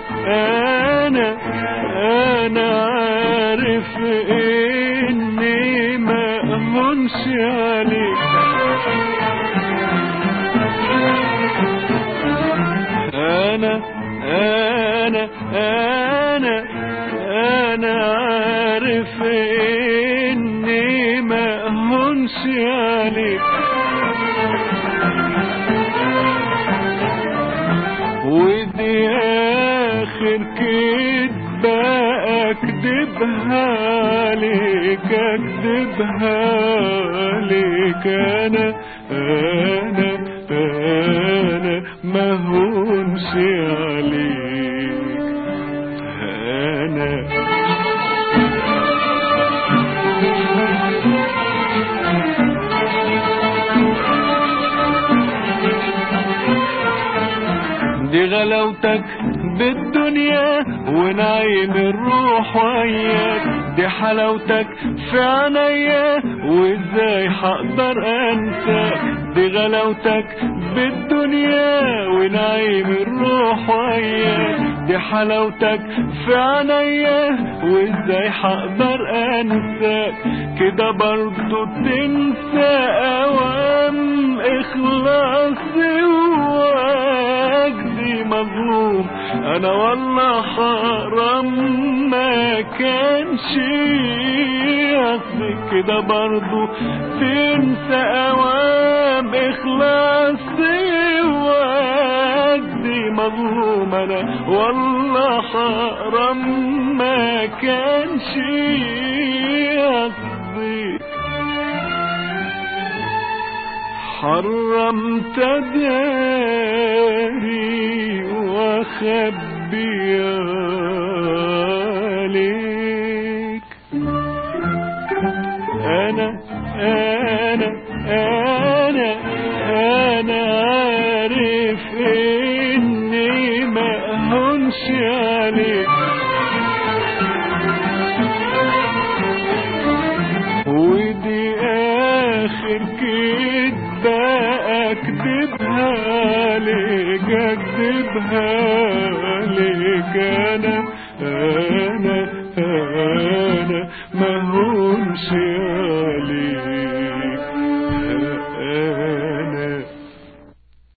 انا انا عارف اني ما امنش عليك انا انا انا انا عارف اني ما امنش عليك ودي اخر كدبة اكدبها عليك اكدبها عليك انا انا انا ما هونش عليك انا دي غلاوتك بالدنيا ونعيم الروح وياك دي حلاوتك في عينيا وازاي هقدر انساك دي غلاوتك بالدنيا ونعيم الروح وياك دي حلاوتك في عينيا وازاي هقدر انساك كده برضو تنسى اوام اخلاصي وجدي مظلوم انا والله حرام ما كانش قصدي كده برضو تنسى اوام اخلاصي وجدي مظلوم انا والله حرام ما كانش قصدي حرمت داري واخبي عليك انا انا انا انا عارف اني ما هونش عليك ودي اخر كدبة اكدبها عليك اكدبها عليك انا انا انا ما هونش